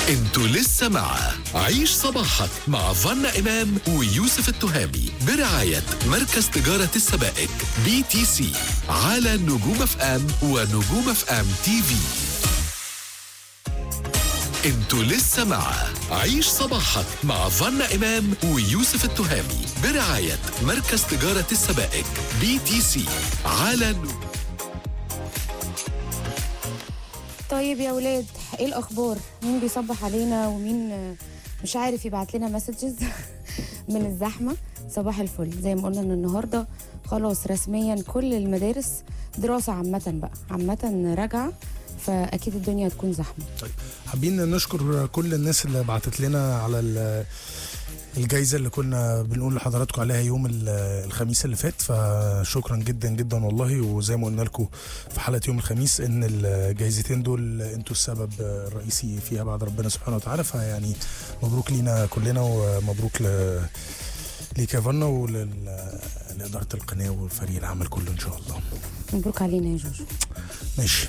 انتوا لسه مع عيش صباحك مع فنا إمام ويوسف التهامي برعاية مركز تجارة السبائك بي تي سي على نجوم اف ام ونجوم اف ام تي في انتوا لسه مع عيش صباحك مع فنا إمام ويوسف التهامي برعاية مركز تجارة السبائك بي تي سي على نجوم طيب يا ولاد ايه الاخبار مين بيصبح علينا ومين آه، مش عارف يبعت لنا مسجز من الزحمه صباح الفل زي ما قلنا ان النهارده خلاص رسميا كل المدارس دراسه عامه بقى عامه راجعه فاكيد الدنيا هتكون زحمه طيب حابين نشكر كل الناس اللي بعتت لنا على ال- الجايزه اللي كنا بنقول لحضراتكم عليها يوم ال- الخميس اللي فات فشكرا جدا جدا والله وزي ما قلنا لكم في حلقه يوم الخميس ان الجايزتين دول انتوا السبب الرئيسي فيها بعد ربنا سبحانه وتعالى فيعني مبروك لينا كلنا ومبروك ل ليك يا فنا ولإدارة القناة وفريق العمل كله إن شاء الله مبروك علينا يا جوجو ماشي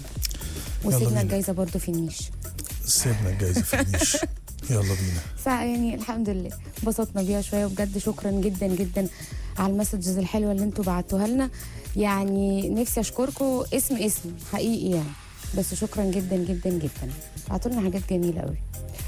يلا وسيبنا بينا. الجايزه برضو في النيش سيبنا الجايزة في النيش يلا بينا ساعة يعني الحمد لله انبسطنا بيها شويه وبجد شكرا جدا جدا على المسجز الحلوه اللي انتوا بعتوها لنا يعني نفسي اشكركم اسم اسم حقيقي يعني بس شكرا جدا جدا جدا بعتوا لنا حاجات جميله قوي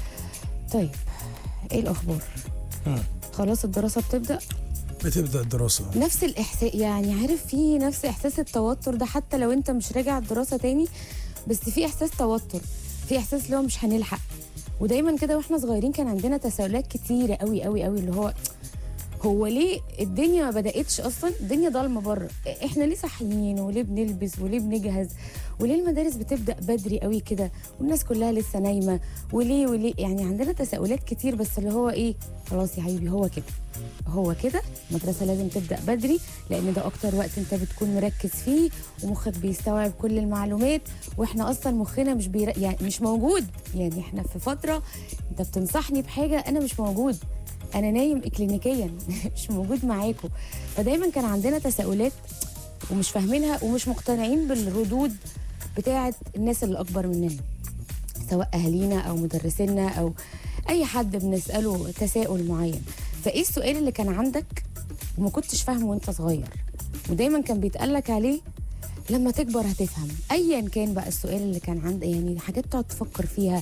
طيب ايه الاخبار مم. خلاص الدراسه بتبدا بتبدأ الدراسة نفس الاحساس يعني عارف في نفس احساس التوتر ده حتى لو انت مش راجع الدراسه تاني بس في احساس توتر في احساس اللي هو مش هنلحق ودايما كده واحنا صغيرين كان عندنا تساؤلات كتيره قوي قوي قوي اللي هو هو ليه الدنيا ما بداتش اصلا الدنيا ضلمه بره احنا ليه صاحيين وليه بنلبس وليه بنجهز وليه المدارس بتبدا بدري قوي كده والناس كلها لسه نايمه وليه وليه يعني عندنا تساؤلات كتير بس اللي هو ايه خلاص يا حبيبي هو كده هو كده المدرسه لازم تبدا بدري لان ده اكتر وقت انت بتكون مركز فيه ومخك بيستوعب كل المعلومات واحنا اصلا مخنا مش بير... يعني مش موجود يعني احنا في فتره انت بتنصحني بحاجه انا مش موجود انا نايم اكلينيكيا مش موجود معاكم فدايما كان عندنا تساؤلات ومش فاهمينها ومش مقتنعين بالردود بتاعه الناس اللي اكبر مننا سواء اهالينا او مدرسينا او اي حد بنساله تساؤل معين فايه السؤال اللي كان عندك وما كنتش فاهمه وانت صغير ودايما كان بيتقالك عليه لما تكبر هتفهم ايا كان بقى السؤال اللي كان عندك يعني حاجات تقعد تفكر فيها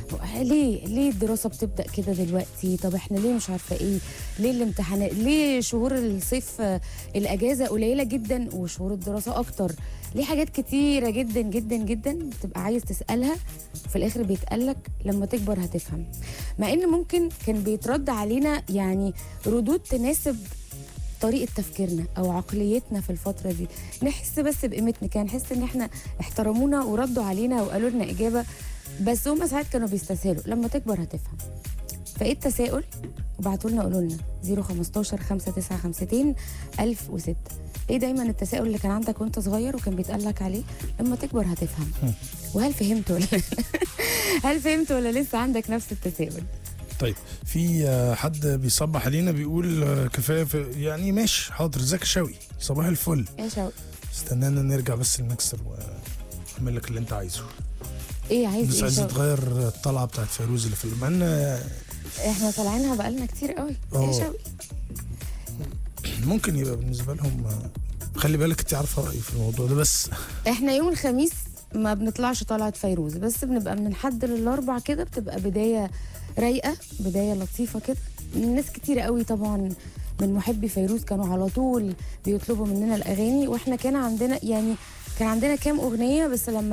ليه ليه الدراسه بتبدا كده دلوقتي طب احنا ليه مش عارفه ايه ليه الامتحانات ليه شهور الصيف آه، الاجازه قليله جدا وشهور الدراسه اكتر ليه حاجات كتيره جدا جدا جدا بتبقى عايز تسالها وفي الاخر بيتقالك لما تكبر هتفهم مع ان ممكن كان بيترد علينا يعني ردود تناسب طريقه تفكيرنا او عقليتنا في الفتره دي نحس بس بقيمتنا كان نحس ان احنا احترمونا وردوا علينا وقالوا لنا اجابه بس هم ساعات كانوا بيستسهلوا لما تكبر هتفهم فايه التساؤل وبعتوا لنا قولوا لنا 015 5952 1006 ايه دايما التساؤل اللي كان عندك وانت صغير وكان بيتقال لك عليه لما تكبر هتفهم وهل فهمت ولا هل فهمت ولا لسه عندك نفس التساؤل طيب في آه، حد بيصبح علينا بيقول آه، كفايه في- يعني ماشي حاضر ازيك يا شوقي صباح الفل ايه يا شوقي استنانا نرجع بس المكسر واعمل لك اللي انت عايزه ايه عايز بس ايه عايز شوقي؟ تغير الطلعه بتاعت فيروز اللي في المن احنا طالعينها بقالنا كتير قوي ايه اه. يا شوقي ممكن يبقى بالنسبه لهم آه، خلي بالك انت عارفه رايي في الموضوع ده بس احنا يوم الخميس ما بنطلعش طلعت فيروز بس بنبقى من الحد للاربع كده بتبقى بدايه رايقه بدايه لطيفه كده ناس كتير قوي طبعا من محبي فيروز كانوا على طول بيطلبوا مننا الاغاني واحنا كان عندنا يعني كان عندنا كام اغنيه بس لما